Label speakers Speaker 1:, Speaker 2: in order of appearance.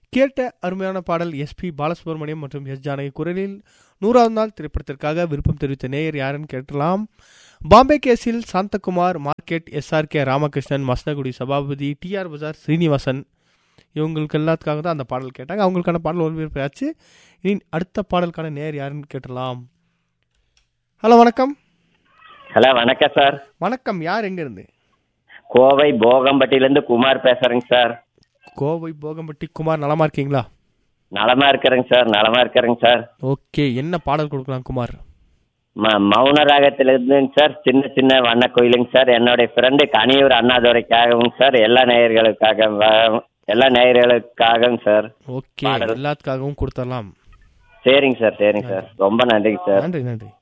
Speaker 1: கேட்ட அருமையான பாடல் எஸ்பி பாலசுப்ரமணியம் மற்றும் எஸ் ஜானகி குரலில் நூறாவது நாள் திரைப்படத்திற்காக விருப்பம் தெரிவித்த நேயர் யாருன்னு கேட்டலாம் பாம்பே கேஸில் Santhakumar market SRK Ramakrishnan Masinagudi Sabapathy TR Bazaar Srinivasan இவங்களுக்கு எல்லாத்துக்காக தான் அந்த பாடல் கேட்டாங்க அவங்களுக்கான பாடல் ஒளிபரப்பாச்சு இனி அடுத்த பாடலுக்கான நேர் யாருன்னு கேட்டலாம் ஹலோ வணக்கம்
Speaker 2: ஹலோ வணக்கம் சார்
Speaker 1: வணக்கம் யார் எங்கேருந்து
Speaker 2: கோவை போகம்பட்டியிலேருந்து குமார் பேசுறேங்க சார்
Speaker 1: கோவை போகம்பட்டி குமார் நலமா இருக்கீங்களா
Speaker 2: நலமா இருக்கிறேங்க சார் நலமா இருக்கிறேங்க சார்
Speaker 1: ஓகே என்ன பாடல் கொடுக்கலாம் குமார்
Speaker 2: ம மௌன ராகத்திலிருந்துங்க சார் சின்ன சின்ன வண்ண கோயிலுங்க சார் என்னுடைய ஃப்ரெண்டு கனியூர் அண்ணாதுரைக்காகவும் சார் எல்லா நேயர்களுக்காக எல்லா நேயர்களுக்காகவும் சார்
Speaker 1: ஓகே
Speaker 2: பாடல்.
Speaker 1: எல்லாத்துக்காகவும் கொடுத்துடலாம்
Speaker 2: சரிங்க சார் சரிங்க சார் ரொம்ப நன்றிங்க சார்
Speaker 1: நன்றி நன்றி